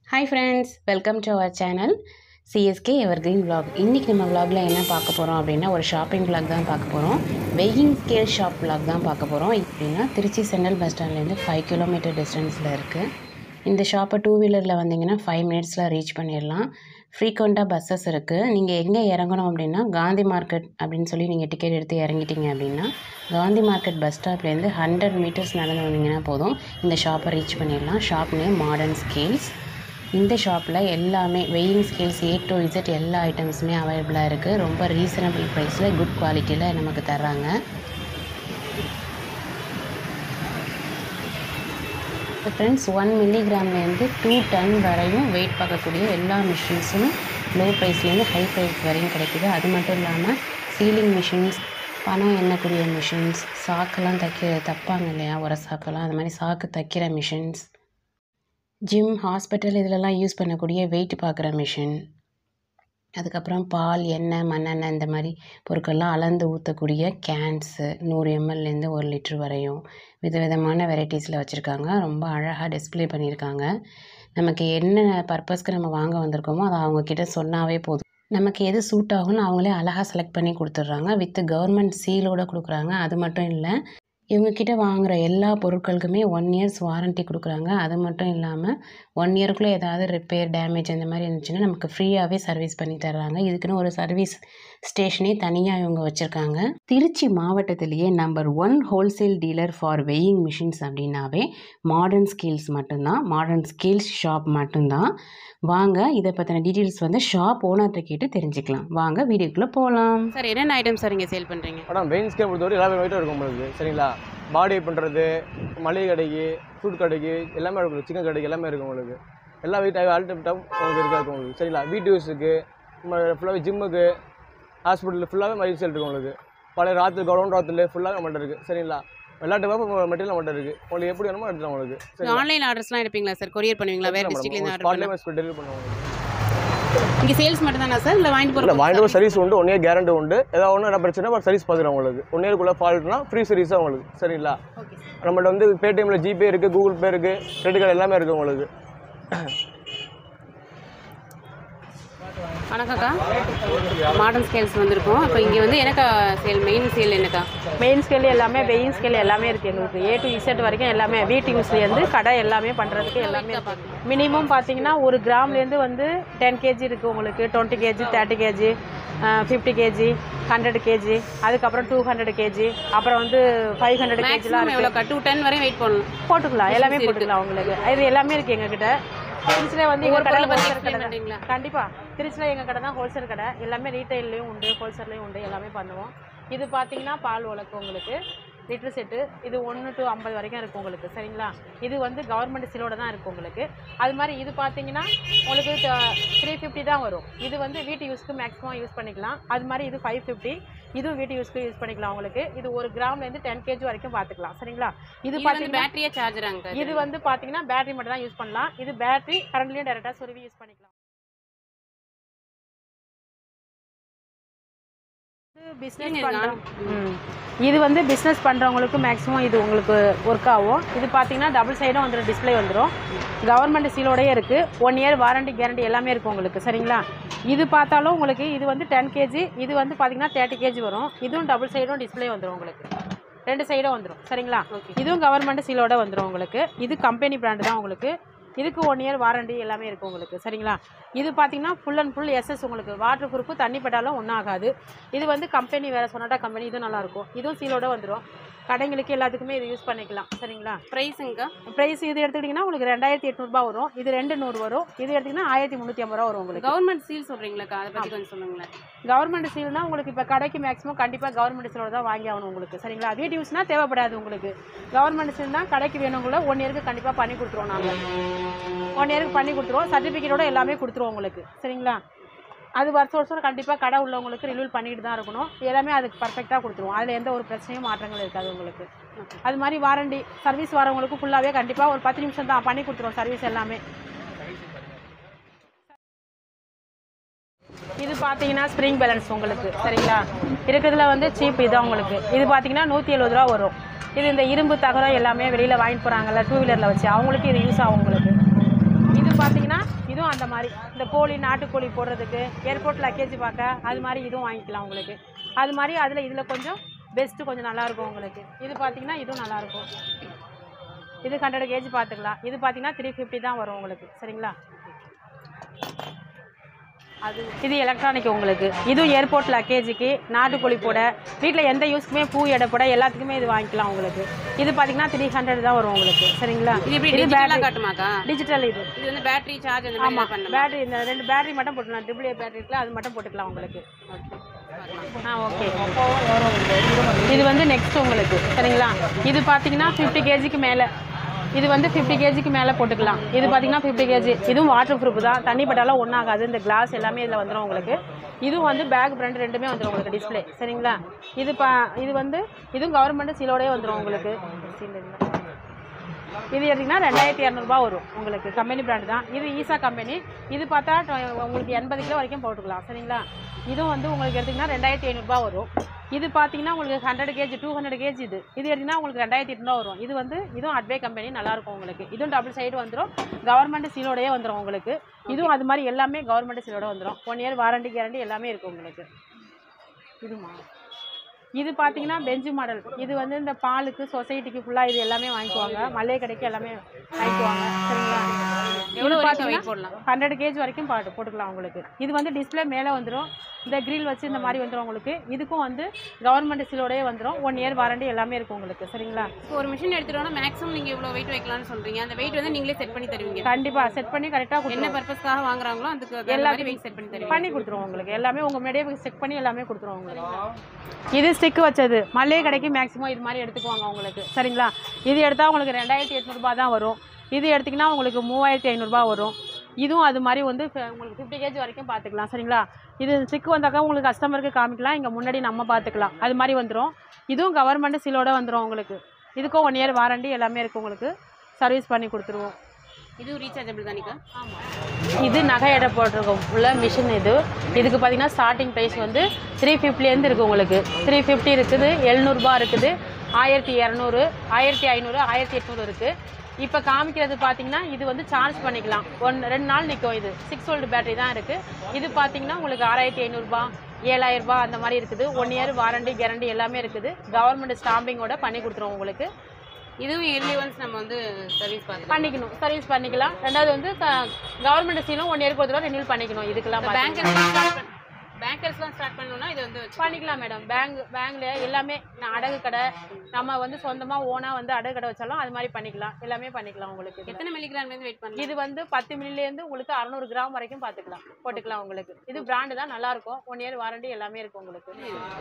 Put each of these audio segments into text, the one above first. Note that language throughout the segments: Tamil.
Hi friends welcome to our channel CSK ever green vlog இன்றைக்கி நம்ம vlogல என்ன பார்க்க போகிறோம் அப்படின்னா ஒரு ஷாப்பிங் vlog தான் பார்க்க போகிறோம் வெயிங் ஸ்கேல் ஷாப் vlog தான் பார்க்க போகிறோம் அப்படின்னா திருச்சி சென்ட்ரல் பஸ் ஸ்டாண்ட்லேருந்து ஃபைவ் கிலோமீட்டர் டிஸ்டன்ஸில் இருக்குது இந்த ஷாப்பை டூ வீலரில் வந்தீங்கன்னா ஃபைவ் மினிட்ஸில் ரீச் பண்ணிடலாம் ஃப்ரீக்வெண்ட்டாக பஸ்ஸஸ் இருக்குது நீங்கள் எங்கே இறங்கணும் அப்படின்னா காந்தி மார்க்கெட் அப்படின்னு சொல்லி நீங்கள் டிக்கெட் எடுத்து இறங்கிட்டீங்க அப்படின்னா காந்தி மார்க்கெட் பஸ் ஸ்டாப்லேருந்து ஹண்ட்ரட் மீட்டர்ஸ் நடந்து வந்தீங்கன்னா போதும் இந்த ஷாப்பை ரீச் பண்ணிடலாம் ஷாப் நேம் மாடர்ன் ஸ்கேல்ஸ் இந்த ஷாப்பில் எல்லாமே weighing scales A to Z எல்லா ஐட்டம்ஸுமே அவைலபிளாக இருக்குது ரொம்ப ரீசனபிள் ப்ரைஸில் குட் குவாலிட்டியில் நமக்கு தர்றாங்க ஃப்ரெண்ட்ஸ் ஒன் மில்லிகிராம்லேருந்து டூ டன் வரையும் வெயிட் பார்க்கக்கூடிய எல்லா மிஷின்ஸும் லோ ப்ரைஸ்லேருந்து ஹை ப்ரைஸ் வரையும் கிடைக்குது அது மட்டும் இல்லாமல் சீலிங் மிஷின்ஸ் பணம் எண்ணக்கூடிய மிஷின்ஸ் சாக்கெல்லாம் தைக்க தப்பாங்க இல்லையா ஒரு சாக்கெல்லாம் அது மாதிரி சாக்கு தைக்கிற மிஷின்ஸ் ஜிம் ஹாஸ்பிட்டல் இதிலலாம் யூஸ் பண்ணக்கூடிய வெயிட் பார்க்குற மிஷின் அதுக்கப்புறம் பால் எண்ணெய் மண்ணெண்ணெய் இந்த மாதிரி பொருட்கள்லாம் அளந்து ஊற்றக்கூடிய கேன்ஸு நூறு எம்எல்லேருந்து ஒரு லிட்ரு வரையும் விதவிதமான வெரைட்டிஸில் வச்சுருக்காங்க ரொம்ப அழகாக டிஸ்ப்ளே பண்ணியிருக்காங்க நமக்கு என்ன பர்பஸ்க்கு நம்ம வாங்க வந்திருக்கோமோ அதை அவங்கக்கிட்ட சொன்னாவே போதும் நமக்கு எது சூட் ஆகும்னு அவங்களே அழகாக செலக்ட் பண்ணி கொடுத்துட்றாங்க வித் கவர்மெண்ட் சீலோடு கொடுக்குறாங்க அது மட்டும் இல்லை இவங்கக்கிட்ட வாங்குகிற எல்லா பொருட்களுக்குமே ஒன் இயர்ஸ் வாரண்ட்டி கொடுக்குறாங்க அது மட்டும் இல்லாமல் ஒன் இயருக்குள்ளே ஏதாவது ரிப்பேர் டேமேஜ் அந்த மாதிரி இருந்துச்சுன்னா நமக்கு ஃப்ரீயாகவே சர்வீஸ் பண்ணி தர்றாங்க இதுக்குன்னு ஒரு சர்வீஸ் ஸ்டேஷனே தனியாக இவங்க வச்சுருக்காங்க திருச்சி மாவட்டத்திலேயே number one wholesale dealer for weighing machines அப்படின்னாவே மாடர்ன் ஸ்கில்ஸ் மட்டும்தான் மாடர்ன் ஸ்கில்ஸ் ஷாப் மட்டும்தான் வாங்க இதை பற்றின டீட்டெயில்ஸ் வந்து ஷாப் ஓனர்கிட்ட கேட்டு தெரிஞ்சுக்கலாம் வாங்க வீடியோக்குள்ளே போகலாம் சார் என்னென்ன ஐட்டம் சார் இங்கே சேல் பண்ணுறீங்க மேடம் வெயின் ஸ்கேல் பொறுத்தவரை எல்லாமே வெயிட்டும் இருக்கும் உங்களுக்கு சரிங்களா பாடி பண்ணுறது மளிகை கடைக்கு ஃப்ரூட் கடைக்கு எல்லாமே இருக்கும் சிக்கன் கடைக்கு எல்லாமே இருக்கும் உங்களுக்கு எல்லா வெயிட் ஆல்டர்னேட்டாகவும் உங்களுக்கு இருக்கா இருக்கும் உங்களுக்கு சரிங்களா வீட்டு யூஸுக்கு ஃபுல்லாகவே ஜிம்முக்கு ஹாஸ்பிட்டல் ஃபுல்லாகவே மயில் சேல் இருக்கும் உங்களுக்கு பழைய ராத்திரி கவுண்ட் ராத்திரில் ஃபுல்லாக நம்மகிட்ட இருக்குது சரிங்களா விளையாட்டு மெட்டீரியல் நம்மகிட்ட இருக்குது உங்களுக்கு எப்படி வேணுமோ எடுத்துக்கலாம் உங்களுக்கு சரி ஆன்லைன் ஆர்டர்ஸ்லாம் எடுப்பீங்களா சார் கொரியர் பண்ணுவீங்களா வேறு டிஸ்ட்ரிக்ட்லேருந்து ஆர்டர் ஸ்பாட்லேயே டெலிவரி பண்ணுவாங்க இங்கே சேல்ஸ் மட்டும் தானா சார் இல்லை வாங்கிட்டு இல்லை போகிற வாங்கிட்டு போய் சர்வீஸ் உண்டு ஒன் இயர் கேரண்டி உண்டு ஏதாவது ஒன்று என்ன பிரச்சனை சர்வீஸ் பார்த்துக்கலாம் உங்களுக்கு ஒன் இயர்க்குள்ளே ஃபால்ட்னா ஃப்ரீ சர்வீஸ் தான் உங்களுக்கு சரிங்களா ஓகே நம்மள்ட்ட வந்து பேடிஎம்ல ஜிபே இருக்குது கூகுள் பே இருக்குது கிரெடிட் கார்டு எல்லாமே இருக்குது உங்களுக்கு வணக்கம்க்கா மாடர்ன் ஸ்கேல்ஸ் வந்திருக்கோம் இப்போ இங்கே வந்து எனக்கா சேல் மெயின் சேல் என்னக்கா மெயின் ஸ்கேல் எல்லாமே வெயின் ஸ்கேல் எல்லாமே இருக்குது எங்களுக்கு ஏ டு இசட் வரைக்கும் எல்லாமே வீட்டு யூஸ்லேருந்து கடை எல்லாமே பண்ணுறதுக்கு எல்லாமே இருக்குது மினிமம் பார்த்தீங்கன்னா ஒரு கிராம்லேருந்து வந்து டென் கேஜி இருக்குது உங்களுக்கு twenty kg thirty kg fifty kg hundred kg அதுக்கப்புறம் டூ ஹண்ட்ரட் கேஜி அப்புறம் வந்து ஃபைவ் ஹண்ட்ரட் கேஜிலாம் மேக்ஸிமம் எவ்வளோக்கா டூ டென் வரையும் வெயிட் பண்ணணும் போட்டுக்கலாம் எல்லாமே போட்டுக்கலாம் உங்களுக்கு இது எல்லாமே இருக்குது எங்ககிட்ட திருச்சியில் வந்து எங்கள் கடை பொருளை பத்தி ஹோல்சேல் கடை explain தான். பண்றீங்களா? கண்டிப்பா திருச்சியில் எங்கள் கடை தான் ஹோல்சேல் கடை எல்லாமே ரீட்டைல்லையும் உண்டு ஹோல்சேல்லையும் உண்டு எல்லாமே பண்ணுவோம் இது பார்த்தீங்கன்னா பால் உலக்கு உங்களுக்கு லிட்டர் செட்டு இது ஒன்று டு ஐம்பது வரைக்கும் இருக்கும் உங்களுக்கு சரிங்களா இது வந்து கவர்மெண்ட் சீலோட தான் இருக்கும் உங்களுக்கு அது மாதிரி இது பார்த்தீங்கன்னா உங்களுக்கு த்ரீ ஃபிஃப்டி தான் வரும் இது வந்து வீட்டு யூஸ்க்கு மேக்ஸிமம் யூஸ் பண்ணிக்கலாம் அது மாதிரி இது ஃபைவ் ஃபிஃப்டி இதுவும் வீட்டு யூஸ்க்கு யூஸ் பண்ணிக்கலாம் உங்களுக்கு இது ஒரு கிராம்லேருந்து டென் கேஜி வரைக்கும் பார்த்துக்கலாம் சரிங்களா இது இது வந்து பார்த்தீங்கன்னா பேட்டரியா சார்ஜராங்க இது வந்து பாத்தீங்கன்னா பேட்டரி மட்டும் தான் யூஸ் பண்ணலாம் இது பேட்டரி கரண்ட்லயும் டைரக்டா சொருவி யூஸ் பண்ணிக்கலாம் இது பிஸ்னஸ் இல்லைங்க, பண்ணுறோம் இது வந்து பிஸ்னஸ் பண்ணுறவங்களுக்கு மேக்ஸிமம் இது உங்களுக்கு ஒர்க் ஆகும் இது பார்த்தீங்கன்னா டபுள் சைடும் வந்துடும் டிஸ்ப்ளே வந்துடும் கவர்மெண்ட் சீலோடயே இருக்குது ஒன் இயர் வாரண்டி கேரண்டி எல்லாமே இருக்கும் உங்களுக்கு சரிங்களா இது பார்த்தாலும் உங்களுக்கு இது வந்து டென் கேஜி இது வந்து பார்த்தீங்கன்னா தேர்ட்டி கேஜி வரும் இதுவும் டபுள் சைடும் டிஸ்ப்ளே வந்துடும் உங்களுக்கு ரெண்டு சைடும் வந்துடும் சரிங்களா Okay. இதுவும் கவர்மெண்ட் சீலோட வந்துடும் உங்களுக்கு இது கம்பெனி பிராண்டு தான் உங்களுக்கு இதுக்கு ஒன் இயர் வாரண்டி எல்லாமே இருக்குது உங்களுக்கு சரிங்களா இது பார்த்தீங்கன்னா ஃபுல் அண்ட் ஃபுல் எஸ்எஸ் உங்களுக்கு வாட்டர் ப்ரூஃப் தண்ணி பட்டாலும் ஒன்றும் ஆகாது இது வந்து கம்பெனி வேறு சொன்னாட்டா கம்பெனி இதுவும் நல்லாயிருக்கும் இதுவும் சீலோட வந்துடும் கடைங்களுக்கு எல்லாத்துக்குமே இது யூஸ் பண்ணிக்கலாம் சரிங்களா ப்ரைஸுங்கக்கா ப்ரைஸ் இது எடுத்துக்கிட்டிங்கன்னா உங்களுக்கு ரெண்டாயிரத்தி எட்நூறுபா வரும் இது ரெண்டு நூறு வரும் இது எடுத்திங்கன்னா ஆயிரத்தி முந்நூற்றி ஐம்பது ரூபா வரும் உங்களுக்கு கவர்மெண்ட் சீல் சொல்கிறீங்களாக்கா அதை பற்றி கொஞ்சம் சொல்லுங்களேன் கவர்மெண்ட் சீல்னா உங்களுக்கு இப்போ கடைக்கு மேக்ஸிமம் கண்டிப்பாக கவர்மெண்ட் சீலோட தான் வாங்கி ஆகணும் உங்களுக்கு சரிங்களா வீட்டு யூஸ்னா தேவைப்படாது உங்களுக்கு கவர்மெண்ட் சீல்னா கடைக்கு வேணுங்கள ஒன் இயருக்கு கண்டிப்பாக பண்ணி கொடுத்துருவோம் நாங்கள் ஒன் இயருக்கு பண்ணி கொடுத்துருவோம் சர்டிஃபிகேட்டோட எல்லாமே கொடுத்துருவோம் உங்களுக்கு சரிங்களா அது வருஷம் வருஷம் கண்டிப்பாக கடை உள்ளவங்களுக்கு ரினியூல் பண்ணிட்டு தான் இருக்கணும் எல்லாமே அதுக்கு பர்ஃபெக்டாக கொடுத்துருவோம் அதில் எந்த ஒரு பிரச்சனையும் மாற்றங்கள் இருக்காது உங்களுக்கு அது மாதிரி வாரண்டி சர்வீஸ் வரவங்களுக்கு ஃபுல்லாகவே கண்டிப்பாக ஒரு பத்து நிமிஷம் தான் பண்ணி கொடுத்துருவோம் சர்வீஸ் எல்லாமே இது பார்த்தீங்கன்னா ஸ்ப்ரிங் பேலன்ஸ் உங்களுக்கு சரிங்களா இருக்கிறதுல வந்து சீப் இதான் உங்களுக்கு இது பார்த்தீங்கன்னா நூற்றி எழுபது ரூபா வரும் இது இந்த இரும்பு தகரம் எல்லாமே வெளியில் வாங்கிட்டு போகிறாங்கல்ல டூ வீலரில் வச்சு அவங்களுக்கு இது யூஸ் ஆகும் உங்களுக்கு இது பார்த்தீங்கன்னா இதுவும் அந்த மாதிரி இந்த கோழி நாட்டுக்கோழி போடுறதுக்கு ஏர்போர்ட் லக்கேஜ் பார்க்க அது மாதிரி இதுவும் வாங்கிக்கலாம் உங்களுக்கு அது மாதிரி அதில் இதில் கொஞ்சம் பெஸ்ட்டு கொஞ்சம் நல்லாயிருக்கும் உங்களுக்கு இது பார்த்தீங்கன்னா இதுவும் நல்லாயிருக்கும் இது ஹண்ட்ரட் கேஜி பார்த்துக்கலாம் இது பார்த்தீங்கன்னா த்ரீ ஃபிஃப்டி தான் வரும் உங்களுக்கு சரிங்களா அது இது எலக்ட்ரானிக் உங்களுக்கு இதுவும் ஏர்போர்ட் லக்கேஜுக்கு நாட்டுக்கோழி போட வீட்டில் எந்த யூஸ்க்குமே பூ எடை போட எல்லாத்துக்குமே இது வாங்கிக்கலாம் உங்களுக்கு இது பார்த்தீங்கன்னா த்ரீ ஹண்ட்ரட் தான் வரும் உங்களுக்கு சரிங்களா இது எப்படி இது டிஜிட்டலாக battery- காட்டுமாக்கா டிஜிட்டல் இது இது வந்து பேட்டரி சார்ஜ் அந்த மாதிரி ஆமாம் பண்ணலாம் பேட்டரி இந்த ரெண்டு பேட்டரி மட்டும் போட்டுக்கலாம் ட்ரிபிள் ஏ பேட்டரி இருக்குல்ல அது மட்டும் போட்டுக்கலாம் உங்களுக்கு ஆ ஓகே இது வந்து நெக்ஸ்ட் உங்களுக்கு சரிங்களா இது பார்த்தீங்கன்னா ஃபிஃப்டி கேஜிக்கு மேலே இது வந்து ஃபிஃப்டி கேஜிக்கு மேலே போட்டுக்கலாம் இது பார்த்தீங்கன்னா ஃபிஃப்டி கேஜி இதுவும் வாட்டர் ப்ரூஃப் தான் தண்ணி பட்டாலும் ஒன்றாகாது இந்த கிளாஸ் எல்லாமே இதில் வந்துடும் உங்களுக்கு இதுவும் வந்து பேக் பிராண்ட் ரெண்டுமே வந்துடும் உங்களுக்கு டிஸ்ப்ளே சரிங்களா இது பா இது வந்து இதுவும் கவர்மெண்ட் சீலோடயே வந்துடும் உங்களுக்கு seal இல்ல. இது எடுத்திங்கன்னா ரெண்டாயிரத்தி இரநூறுபா வரும் உங்களுக்கு கம்பெனி பிராண்ட் தான் இது ஈசா கம்பெனி இது பார்த்தா ட- உங்களுக்கு எண்பது கிலோ வரைக்கும் போட்டுக்கலாம் சரிங்களா இதுவும் வந்து உங்களுக்கு எடுத்திங்கன்னா ரெண்டாயிரத்தி ஐநூறுரூபா வரும் இது பார்த்தீங்கன்னா உங்களுக்கு hundred kg two hundred kg இது இது எடுத்திங்கன்னா உங்களுக்கு ரெண்டாயிரத்தி எட்நூறுவா வரும் இது வந்து இதுவும் அட்வே கம்பெனி நல்லாயிருக்கும் உங்களுக்கு இதுவும் டபுள் சைடு வந்துடும் கவர்மெண்ட் சீலோடயே வந்துடும் உங்களுக்கு இதுவும் அது மாதிரி எல்லாமே கவர்மெண்ட் சீலோட வந்துடும் ஒன் இயர் வாரண்டி கேரண்டி எல்லாமே இருக்கும் உங்களுக்கு இதுமா இது பார்த்தீங்கன்னா பெஞ்சு மாடல் இது வந்து இந்த பாலுக்கு சொசைட்டிக்கு ஃபுல்லாக இது எல்லாமே வாங்கிக்குவாங்க மளிகை கடைக்கு எல்லாமே வாங்கிக்குவாங்க சரிங்களா எவ்வளோ வரைக்கும் வெயிட் போடலாம் ஹண்ட்ரட் கேஜ் வரைக்கும் பாட்டு போட்டுக்கலாம் உங்களுக்கு இது வந்து டிஸ்ப்ளே மேலே வந்துடும் இந்த கிரில் வச்சு இந்த மாதிரி வந்துடும் உங்களுக்கு இதுக்கும் வந்து கவர்மெண்ட் சீலோடயே வந்துடும் ஒன் இயர் வாரண்டி எல்லாமே இருக்கும் உங்களுக்கு சரிங்களா இப்போ ஒரு மிஷின் எடுத்துட்டோம்னா மேக்ஸிமம் நீங்கள் இவ்வளோ வெயிட் வைக்கலாம்னு சொல்கிறீங்க அந்த வெயிட் வந்து நீங்களே செட் பண்ணி தருவீங்க கண்டிப்பாக செட் பண்ணி கரெக்டாக என்ன பர்பஸ்க்காக வாங்குறாங்களோ அதுக்கு தகுந்த மாதிரி வெயிட் செட் பண்ணி தருவீங்க பண்ணி கொடுத்துருவோம் உங்களுக்கு எல்லாமே உங்கள் முன்னாடியே செக் பண்ணி எல்லாமே கொடுத்துருவோம் உங்களுக்கு இது ஸ்டிக் வச்சது மல்லிகை கடைக்கு மேக்ஸிமம் இது மாதிரி எடுத்துக்குவாங்க உங்களுக்கு சரிங்களா இது எடுத்தால் உங்களுக்கு ரெண்டாயிரத்தி எட்நூறுபா தான் வரும் இது எடுத்திங்கன்னா உங்களுக்கு மூவாயிரத்தி ஐநூறுரூபா வரும் இதுவும் அது மாதிரி வந்து ஃப- உங்களுக்கு ஃபிஃப்டி கேஜி வரைக்கும் பார்த்துக்கலாம் சரிங்களா இது ஸ்டிக் வந்தாக்கா உங்களுக்கு கஸ்டமருக்கு காமிக்கலாம் இங்கே முன்னாடி நம்ம பார்த்துக்கலாம் அது மாதிரி வந்துடும் இதுவும் கவர்மெண்ட் சீலோட வந்துடும் உங்களுக்கு இதுக்கும் ஒன் இயர் வாரண்டி எல்லாமே இருக்குது உங்களுக்கு சர்வீஸ் பண்ணி கொடுத்துருவோம் இதுவும் ரீசார்ஜபிள் தானிக்கா இது நகை எடை போட்டிருக்கோம் உள்ள மிஷின் இது இதுக்கு பார்த்தீங்கன்னா ஸ்டார்டிங் ப்ரைஸ் வந்து த்ரீ ஃபிஃப்டிலேருந்து இருக்குது உங்களுக்கு த்ரீ ஃபிஃப்டி இருக்குது எழுநூறுபா இருக்குது ஆயிரத்தி இரநூறு ஆயிரத்தி ஐநூறு ஆயிரத்தி எட்நூறு இருக்குது இப்போ காமிக்கிறது பார்த்தீங்கன்னா இது வந்து சார்ஜ் பண்ணிக்கலாம் ஒன் ரெண்டு நாள் நிற்கும் இது சிக்ஸ் வோல்ட் பேட்டரி தான் இருக்குது இது பார்த்தீங்கன்னா உங்களுக்கு ஆறாயிரத்தி ஐநூறுரூபா ஏழாயிரரூபா அந்த மாதிரி இருக்குது ஒன் இயர் வாரண்டி கேரண்டி எல்லாமே இருக்குது கவர்மெண்ட் ஸ்டாம்பிங்கோட பண்ணி கொடுத்துருவோம் உங்களுக்கு இதுவும் இயர்லி ஒன்ஸ் நம்ம வந்து சர்வீஸ் பார்த்துக்கலாம் பண்ணிக்கணும் சர்வீஸ் பண்ணிக்கலாம் ரெண்டாவது வந்து கவர்மெண்ட் சீலும் ஒன் இயருக்கு ஒரு தடவை ரினியூல் பண்ணிக்கணும் இதுக்கெல்லாம் பேங்கர்ஸ்லாம் பேங்கர்ஸ்லாம் ஸ்டார்ட் பண்ணணும்னா இது வந்து வச்சு பண்ணிக்கலாம் மேடம் பேங்க் பேங்க்ல எல்லாமே நான் அடகு கடை நம்ம வந்து சொந்தமா ஓனா வந்து அடகு கடை வச்சாலும் அது மாதிரி பண்ணிக்கலாம் எல்லாமே பண்ணிக்கலாம் உங்களுக்கு இதுல. எத்தனை மில்லிகிராம்லேருந்து வெயிட் பண்ணலாம் இது வந்து பத்து மில்லில இருந்து உங்களுக்கு அறுநூறு கிராம் வரைக்கும் பார்த்துக்கலாம் போட்டுக்கலாம் உங்களுக்கு இது பிராண்டு தான் நல்லா இருக்கும் ஒன் இயர் வாரண்டி எல்லாமே இருக்கும் உங்களுக்கு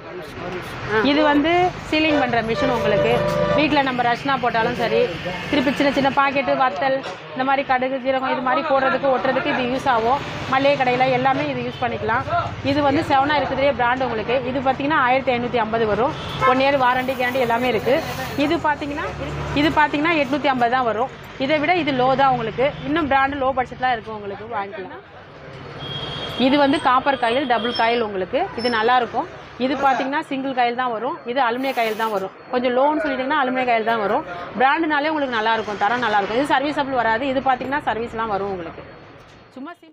இது வந்து சீலிங் பண்ற மிஷின் உங்களுக்கு வீட்டில் நம்ம ரஷ்னா போட்டாலும் சரி திருப்பி சின்ன சின்ன பாக்கெட்டு வத்தல் இந்த மாதிரி கடுகு ஜீரகம் இது மாதிரி போடுறதுக்கு ஒட்டுறதுக்கு இது யூஸ் ஆகும் மளிகை கடையில் எல்லாமே இது யூஸ் பண்ணிக்கலாம் இது வந்து செவனா இருக்குதுலேயே பிராண்ட் உங்களுக்கு இது பார்த்தீங்கன்னா ஆயிரத்தி ஐநூற்றி ஐம்பது வரும் ஒன் இயர் வாரண்டி கேரண்டி எல்லாமே இருக்குது இது பார்த்தீங்கன்னா இது பார்த்தீங்கன்னா எட்நூற்றி ஐம்பது தான் வரும் இதை விட இது லோ தான் உங்களுக்கு இன்னும் பிராண்டு லோ பட்ஜெட்லாம் இருக்கும் உங்களுக்கு வாங்கிக்கலாம் இது வந்து காப்பர் காயில் டபுள் காயில் உங்களுக்கு இது நல்லா இருக்கும் இது பார்த்தீங்கன்னா சிங்கிள் காயில் தான் வரும் இது அலுமினிய காயில் தான் வரும் கொஞ்சம் லோன்னு சொல்லிட்டீங்கன்னா அலுமினிய காயில் தான் வரும் பிராண்டுனாலே உங்களுக்கு நல்லா இருக்கும் தரம் நல்லா இருக்கும் இது சர்வீஸபிள் வராது இது பார்த்தீங்கன்னா சர்வீஸ்லாம் வரும் உங்களுக்கு சும்மா sim-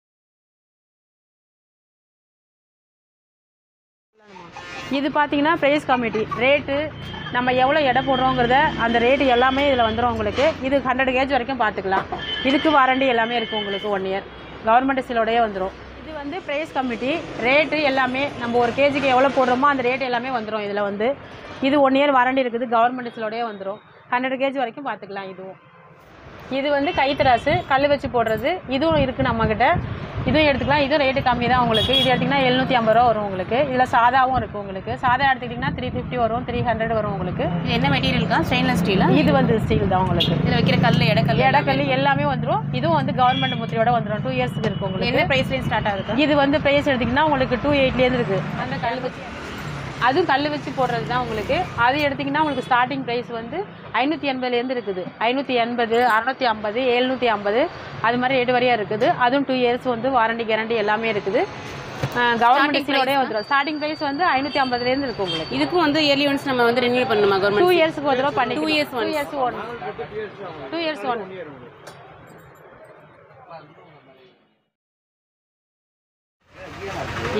இது பார்த்தீங்கன்னா ப்ரைஸ் கமிட்டி ரேட்டு நம்ம எவ்வளோ எடை போடுறோங்கிறத அந்த ரேட்டு எல்லாமே இதில் வந்துடும் உங்களுக்கு இது ஹண்ட்ரட் கேஜ் வரைக்கும் பார்த்துக்கலாம் இதுக்கு வாரண்டி எல்லாமே இருக்குது உங்களுக்கு ஒன் இயர் கவர்மெண்ட் சீலோடயே வந்துடும் இது வந்து ப்ரைஸ் கமிட்டி ரேட்டு எல்லாமே நம்ம ஒரு கேஜிக்கு எவ்வளோ போடுறோமோ அந்த ரேட் எல்லாமே வந்துடும் இதில் வந்து இது ஒன் இயர் வாரண்டி இருக்குது கவர்மெண்ட் சீலோடயே வந்துடும் ஹண்ட்ரட் கேஜ் வரைக்கும் பார்த்துக்கலாம் இதுவும் இது வந்து கைத்தராசு கல் வச்சு போடுறது இதுவும் இருக்குது நம்மக்கிட்ட இதுவும் எடுத்துக்கலாம் இதுவும் ரேட்டு கம்மி தான் உங்களுக்கு இது எடுத்திங்கன்னா எழுநூற்றி ஐம்பது ரூபா வரும் உங்களுக்கு இதில் சாதாவும் இருக்குது உங்களுக்கு சாதா எடுத்துக்கிட்டிங்கன்னா த்ரீ ஃபிஃப்டி வரும் த்ரீ ஹண்ட்ரட் வரும் உங்களுக்கு இது என்ன மெட்டீரியல்க்கா ஸ்டெயின்லெஸ் ஸ்டீலா இது வந்து ஸ்டீல் தான் உங்களுக்கு இதில் வைக்கிற கல் எடக்கல் இடக்கல் எல்லாமே வந்துடும் இதுவும் வந்து கவர்மெண்ட் முத்திரையோட வந்துடும் டூ இயர்ஸ்க்கு இருக்குது உங்களுக்கு என்ன ப்ரைஸ்லேயும் ஸ்டார்ட் ஆகுது இது வந்து ப்ரைஸ் எடுத்திங்கன்னா உங்களுக்கு டூ எயிட்லேருந்து இருக்குது அந்த கல் வச்சு அதுவும் கல் வச்சு போடுறது தான் உங்களுக்கு அது எடுத்திங்கன்னா உங்களுக்கு ஸ்டார்டிங் ப்ரைஸ் வந்து ஐநூற்றி எண்பதுலேருந்து இருக்குது ஐநூற்றி எண்பது அறநூற்றி ஐம்பது எழுநூற்றி ஐம்பது அது மாதிரி ரேட்டு வரையா இருக்குது அதுவும் டூ இயர்ஸ் வந்து வாரண்டி கேரண்டி எல்லாமே இருக்குது கவர்மெண்ட் சீலோடய வந்துடும் ஸ்டார்டிங் ப்ரைஸ் வந்து ஐநூற்றி ஐம்பதுலேருந்து இருக்குது உங்களுக்கு இதுக்கும் வந்து இயர்லி ஒன்ஸ் நம்ம வந்து ரெனியூ பண்ணணுமா டூ கவர்மெண்ட் இயர்ஸ்க்கு ஒரு தடவை பண்ணி Two years two once. Years one two years one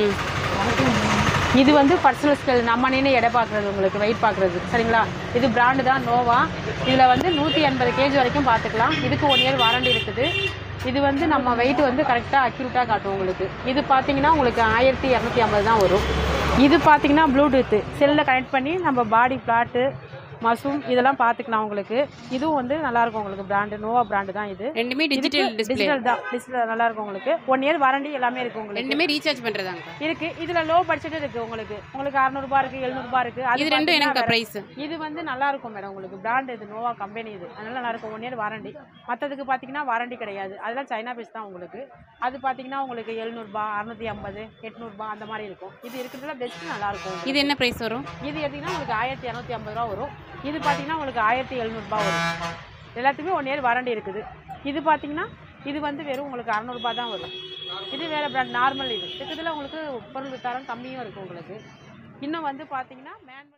ம் இது வந்து பர்சனல் ஸ்கேல் நம்ம நின்று எடை பார்க்குறது உங்களுக்கு வெயிட் பார்க்குறது சரிங்களா இது பிராண்டு தான் நோவா இதில் வந்து நூற்றி எண்பது கேஜி வரைக்கும் பார்த்துக்கலாம் இதுக்கு ஒன் இயர் வாரண்டி இருக்குது இது வந்து நம்ம வெயிட் வந்து கரெக்டாக அக்யூரேட்டாக காட்டும் உங்களுக்கு இது பார்த்தீங்கன்னா உங்களுக்கு ஆயிரத்தி இரநூத்தி ஐம்பது தான் வரும் இது பார்த்தீங்கன்னா ப்ளூடூத்து செல்லில் கனெக்ட் பண்ணி நம்ம பாடி பிளாட்டு மசூம் இதெல்லாம் பார்த்துக்கலாம் உங்களுக்கு இதுவும் வந்து நல்லாயிருக்கும் உங்களுக்கு பிராண்டு நோவா பிராண்டு தான் இது ரெண்டுமே டிஜிட்டல் டிஸ்பிளே டிஜிட்டல் தான் டிஜிட்டல் நல்லா இருக்கும் உங்களுக்கு ஒன் இயர் வாரண்டி எல்லாமே இருக்குது உங்களுக்கு ரெண்டுமே ரீசார்ஜ் பண்றதாங்க இருக்கு இதுல லோ பட்ஜெட் இருக்கு உங்களுக்கு உங்களுக்கு அறுநூறுபா இருக்கு எழுநூறுபா இருக்கு அது இது ரெண்டும் பாத்தீங்கன்னா எனக்கு வேற- பிரைஸ் இது வந்து நல்லா இருக்கும் மேடம் உங்களுக்கு பிராண்ட் இது நோவா கம்பெனி இது அதனால நல்லா இருக்கும் ஒன் இயர் வாரண்டி மற்றதுக்கு பார்த்தீங்கன்னா வாரண்டி கிடையாது அதெல்லாம் சைனா பேஸ் தான் உங்களுக்கு அது பார்த்தீங்கன்னா உங்களுக்கு எழுநூறுபா அறுநூத்தி ஐம்பது எட்நூறுபா அந்த மாதிரி இருக்கும் இது இருக்கிறதுல பெஸ்ட் நல்லா இருக்கும் இது என்ன பிரைஸ் வரும் இது எடுத்தீங்கன்னா உங்களுக்கு ஆயிரத்தி இரநூத்தி ஐம்பது ரூபா வரும் இது பார்த்தீங்கன்னா உங்களுக்கு ஆயிரத்தி எழுநூறுபா வரும் எல்லாத்துக்குமே ஒன் இயர் வாரண்டி இருக்குது இது பார்த்தீங்கன்னா இது வந்து வெறும் உங்களுக்கு அறநூறுபா தான் வரும் இது வேறு பிராண்ட் நார்மல் இது இருக்கிறதுல உங்களுக்கு பொருள் தரம் கம்மியும் இருக்குது உங்களுக்கு இன்னும் வந்து பார்த்தீங்கன்னா மேனுவல்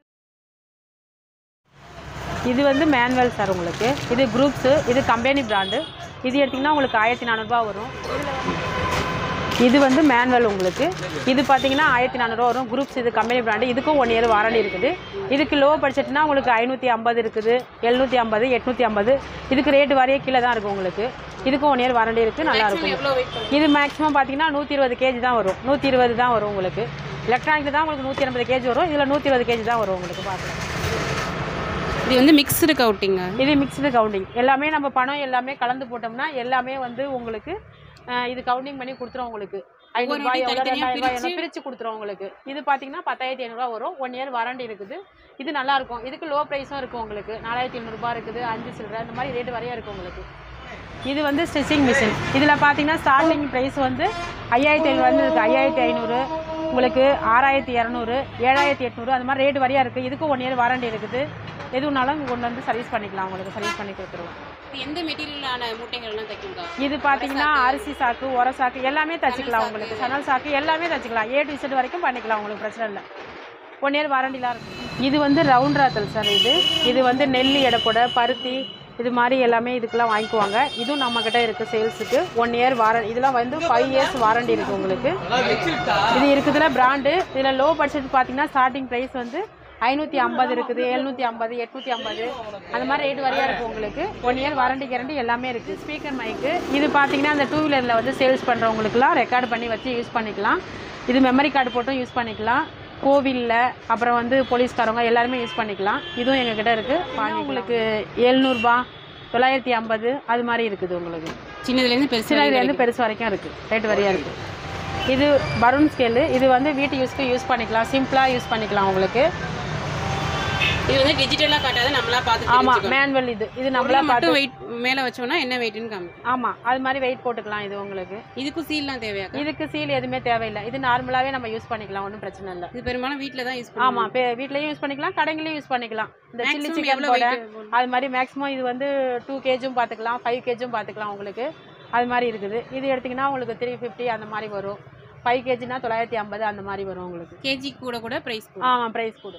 இது வந்து மேனுவல் சார் உங்களுக்கு இது குரூப்ஸு இது கம்பெனி பிராண்டு இது எடுத்திங்கன்னா உங்களுக்கு ஆயிரத்தி நானூறுபா வரும் இதில் வந்து இது வந்து மேனுவல் உங்களுக்கு இது பார்த்தீங்கன்னா ஆயிரத்தி நானூறுவா வரும் குரூப்ஸ் இது கம்பெனி பிராண்டு இதுக்கும் ஒன் இயர் வாரண்டி இருக்குது இதுக்கு லோ பட்ஜெட்னா உங்களுக்கு ஐநூற்றி ஐம்பது இருக்குது எழுநூற்றி ஐம்பது எட்நூற்றி ஐம்பது இதுக்கு ரேட்டு வரையே கீழே தான் இருக்கும் உங்களுக்கு இதுக்கும் ஒன் இயர் வாரண்டி இருக்குது நல்லா இருக்கும் எவ்வளோ வெயிட் இது மேக்ஸிமம் பார்த்தீங்கன்னா நூற்றி இருபது கேஜி தான் வரும் நூற்றி இருபது தான் வரும் உங்களுக்கு எலக்ட்ரானிக் தான் உங்களுக்கு நூற்றி எண்பது கேஜி வரும் இதில் நூற்றி இருபது கேஜி தான் வரும் உங்களுக்கு பார்க்கலாம் இது வந்து மிக்ஸ்டு கவுட்டிங்க இது மிக்ஸ்டு கவுண்டிங் எல்லாமே நம்ம பணம் எல்லாமே கலந்து போட்டோம்னா எல்லாமே வந்து உங்களுக்கு அஹ், இது கவுண்டிங் பண்ணி கொடுத்துரும் உங்களுக்கு ஐநூறுபா வாட்டி எவ்வளோ தனித்தனியா ரெண்டாயிரம் ரூபாய் பிரிச்சு- பிரித்து கொடுத்துரும் உங்களுக்கு இது பார்த்தீங்கன்னா பத்தாயிரத்தி ஐநூறுரூவா வரும் ஒன் இயர் வாரண்டி இருக்குது இது நல்லா இருக்கும் இதுக்கு லோ ப்ரைஸும் இருக்கும் உங்களுக்கு நாலாயிரத்தி ஐநூறுரூபா இருக்குது அஞ்சு சில்லரை இந்த மாதிரி ரேட் வரையா இருக்கும் உங்களுக்கு இது வந்து ஸ்டிச்சிங் மிஷின் இதில் பார்த்தீங்கன்னா ஸ்டார்டிங் ப்ரைஸ் வந்து ஐயாயிரத்தி ஐநூறு இருக்குது ஐயாயிரத்தி ஐநூறு உங்களுக்கு ஆறாயிரத்தி இரநூறு ஏழாயிரத்தி எட்நூறு அந்த மாதிரி ரேட் வரையா இருக்குது இதுக்கும் ஒன் இயர் வாரண்டி இருக்குது எதுனாலும் இங்கே கொண்டு வந்து சர்வீஸ் பண்ணிக்கலாம் உங்களுக்கு சர்வீஸ் பண்ணி கொடுத்துருவோம் இது எந்த மெட்டீரியலான மூட்டைகள்லாம் தைக்குங்க இது பார்த்தீங்கன்னா அரிசி சாக்கு உர சாக்கு எல்லாமே தச்சுக்கலாம் உங்களுக்கு சணல் சாக்கு எல்லாமே தச்சுக்கலாம் ஏ டு Z வரைக்கும் பண்ணிக்கலாம் உங்களுக்கு பிரச்சனை இல்லை ஒன் இயர் வாரண்டிலாம் இருக்கும் இது வந்து ரவுண்ட் ராத்தல் சார் இது இது வந்து நெல் எடைப்போட பருத்தி இது மாதிரி எல்லாமே இதுக்கெல்லாம் வாங்கிக்குவாங்க இதுவும் நம்மக்கிட்ட இருக்குது சேல்ஸுக்கு ஒன் இயர் வாரண்டி இதெல்லாம் வந்து ஃபைவ் இயர்ஸ் வாரண்டி இருக்குது உங்களுக்கு இது இருக்குதுல பிராண்டு இதில் லோ பட்ஜெட் பார்த்தீங்கன்னா ஸ்டார்டிங் ப்ரைஸ் வந்து ஐநூற்றி ஐம்பது இருக்குது எழுநூற்றி ஐம்பது எட்நூற்றி ஐம்பது அந்த மாதிரி ரேட் வரையா இருக்கும் உங்களுக்கு ஒன் இயர் வாரண்டி கேரண்டி எல்லாமே இருக்குது ஸ்பீக்கர் மைக்கு இது பார்த்தீங்கன்னா அந்த டூ வீலரில் வந்து சேல்ஸ் பண்ணுறவங்களுக்குலாம் ரெக்கார்ட் பண்ணி வச்சு யூஸ் பண்ணிக்கலாம் இது மெமரி கார்டு போட்டும் யூஸ் பண்ணிக்கலாம் கோவிலில் அப்புறம் வந்து போலீஸ்காரவங்க எல்லாருமே யூஸ் பண்ணிக்கலாம் இதுவும் எங்ககிட்ட இருக்குது உங்களுக்கு எழுநூறுபா தொள்ளாயிரத்தி ஐம்பது அது மாதிரி இருக்குது உங்களுக்கு சின்னதுலேருந்து பெருசு சின்னதுலேருந்து பெருசு வரைக்கும் இருக்குது ரேட் வரையா இருக்குது இது பலூன் ஸ்கேலு இது வந்து வீட்டு யூஸ்க்கு யூஸ் பண்ணிக்கலாம் சிம்பிளாக யூஸ் பண்ணிக்கலாம் உங்களுக்கு இது வந்து டிஜிட்டலாக காட்டாத நம்மளா பார்த்து ஆமாம் மேனுவல் இது இது நம்மளா பார்த்து மட்டும் வெயிட் மேலே வச்சோம்னா என்ன வெயிட்னு காமிக்கும் ஆமாம் அது மாதிரி வெயிட் போட்டுக்கலாம் இது உங்களுக்கு இதுக்கும் சீல்லாம் தேவையா இதுக்கு சீல் எதுவுமே தேவையில்லை இது நார்மலாகவே நம்ம யூஸ் பண்ணிக்கலாம் ஒன்றும் பிரச்சனை இல்லை இது பெரும்பாலும் வீட்டில் தான் யூஸ் பண்ணுவோம் ஆமாம் வீட்லேயும் யூஸ் பண்ணிக்கலாம் கடைங்களையும் யூஸ் பண்ணிக்கலாம் இந்த சில்லி Maximum சிக்கன் எவ்வளோ போட weight அது மாதிரி மேக்ஸிமம் இது வந்து டூ கேஜும் பார்த்துக்கலாம் ஃபைவ் கேஜும் பார்த்துக்கலாம் உங்களுக்கு அது மாதிரி இருக்குது இது எடுத்திங்கன்னா உங்களுக்கு த்ரீ ஃபிஃப்டி அந்த மாதிரி வரும் ஃபைவ் கேஜினா தொள்ளாயிரத்தி ஐம்பது அந்த மாதிரி வரும் உங்களுக்கு கேஜி கூட கூட ப்ரைஸ் ஆமாம் ப்ரைஸ் கூட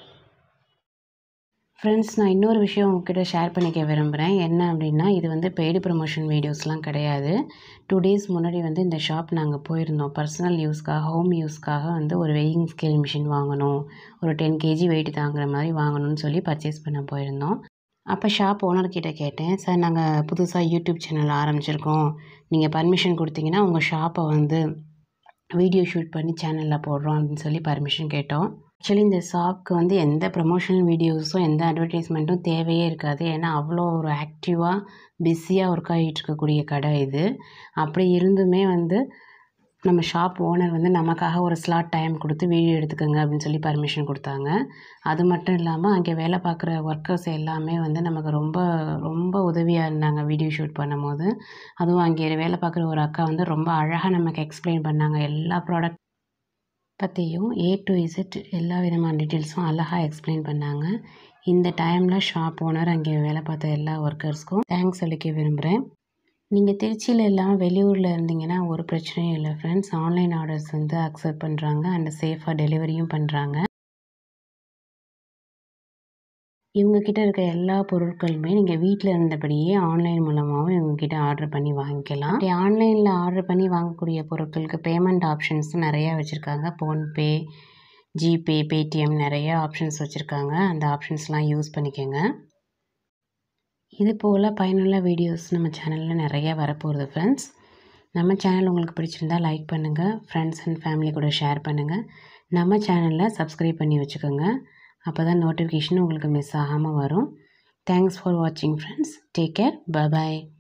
ஃப்ரெண்ட்ஸ் நான் இன்னொரு விஷயம் உங்ககிட்ட ஷேர் பண்ணிக்க விரும்புகிறேன் என்ன அப்படின்னா இது வந்து பெய்டு ப்ரமோஷன் வீடியோஸ்லாம் கிடையாது டூ டேஸ் முன்னாடி வந்து இந்த ஷாப் நாங்கள் போயிருந்தோம் பர்சனல் யூஸ்க்காக ஹோம் யூஸ்க்காக வந்து ஒரு வெயிங் ஸ்கேல் மிஷின் வாங்கணும் ஒரு டென் கேஜி வெயிட் தாங்குற மாதிரி வாங்கணும்னு சொல்லி பர்ச்சேஸ் பண்ண போயிருந்தோம் அப்போ ஷாப் ஓனர்கிட்ட கேட்டேன் சார் நாங்கள் புதுசாக யூடியூப் சேனல் ஆரம்பிச்சிருக்கோம் நீங்கள் பர்மிஷன் கொடுத்தீங்கன்னா உங்கள் ஷாப்பை வந்து வீடியோ ஷூட் பண்ணி சேனலில் போடுறோம் அப்படின்னு சொல்லி பர்மிஷன் கேட்டோம் ஆக்சுவலி இந்த ஷாப்க்கு வந்து எந்த ப்ரமோஷனல் வீடியோஸும் எந்த அட்வர்டைஸ்மெண்ட்டும் தேவையே இருக்காது ஏன்னா அவ்வளோ ஒரு ஆக்டிவாக பிஸியாக ஒர்க் ஆகிட்டு இருக்கக்கூடிய கடை இது அப்படி இருந்துமே வந்து நம்ம ஷாப் ஓனர் வந்து நமக்காக ஒரு ஸ்லாட் டைம் கொடுத்து வீடியோ எடுத்துக்கோங்க அப்படின்னு சொல்லி பர்மிஷன் கொடுத்தாங்க அது மட்டும் இல்லாமல் அங்கே வேலை பார்க்குற ஒர்க்கர்ஸ் எல்லாமே வந்து நமக்கு ரொம்ப ரொம்ப உதவியாக இருந்தாங்க வீடியோ ஷூட் பண்ணும்போது அதுவும் அங்கே வேலை பார்க்குற ஒரு அக்கா வந்து ரொம்ப அழகாக நமக்கு எக்ஸ்பிளைன் பண்ணாங்க எல்லா ப்ராடக்ட் பற்றியும் ஏ டு இசட் எல்லா விதமான டீட்டெயில்ஸும் அழகாக எக்ஸ்பிளைன் பண்ணாங்க இந்த டைமில் ஷாப் ஓனர் அங்கே வேலை பார்த்த எல்லா ஒர்க்கர்ஸ்க்கும் தேங்க்ஸ் சொல்லிக்க விரும்புகிறேன் நீங்கள் திருச்சியில் இல்லாமல் வெளியூரில் இருந்தீங்கன்னா ஒரு பிரச்சனையும் இல்லை ஃப்ரெண்ட்ஸ் ஆன்லைன் ஆர்டர்ஸ் வந்து அக்செப்ட் பண்ணுறாங்க அண்ட் சேஃபாக டெலிவரியும் பண்ணுறாங்க இவங்கக்கிட்ட இருக்க எல்லா பொருட்களுமே நீங்கள் வீட்டில் இருந்தபடியே ஆன்லைன் மூலமாகவும் இவங்கக்கிட்ட ஆர்டர் பண்ணி வாங்கிக்கலாம் அப்படி ஆன்லைனில் ஆர்டர் பண்ணி வாங்கக்கூடிய பொருட்களுக்கு பேமெண்ட் ஆப்ஷன்ஸ் நிறையா வச்சுருக்காங்க ஃபோன்பே ஜிபே பேடிஎம் நிறைய ஆப்ஷன்ஸ் வச்சுருக்காங்க அந்த ஆப்ஷன்ஸ்லாம் யூஸ் பண்ணிக்கோங்க இது போல் பயனுள்ள வீடியோஸ் நம்ம சேனலில் நிறைய வரப்போகுது ஃப்ரெண்ட்ஸ் நம்ம சேனல் உங்களுக்கு பிடிச்சிருந்தா லைக் பண்ணுங்கள் ஃப்ரெண்ட்ஸ் அண்ட் ஃபேமிலி கூட ஷேர் பண்ணுங்கள் நம்ம சேனலில் சப்ஸ்கிரைப் பண்ணி வச்சுக்கோங்க அப்போ தான் நோட்டிஃபிகேஷன் உங்களுக்கு மிஸ் ஆகாமல் வரும் தேங்க்ஸ் ஃபார் வாட்சிங் ஃப்ரெண்ட்ஸ் டேக் கேர் பபாய்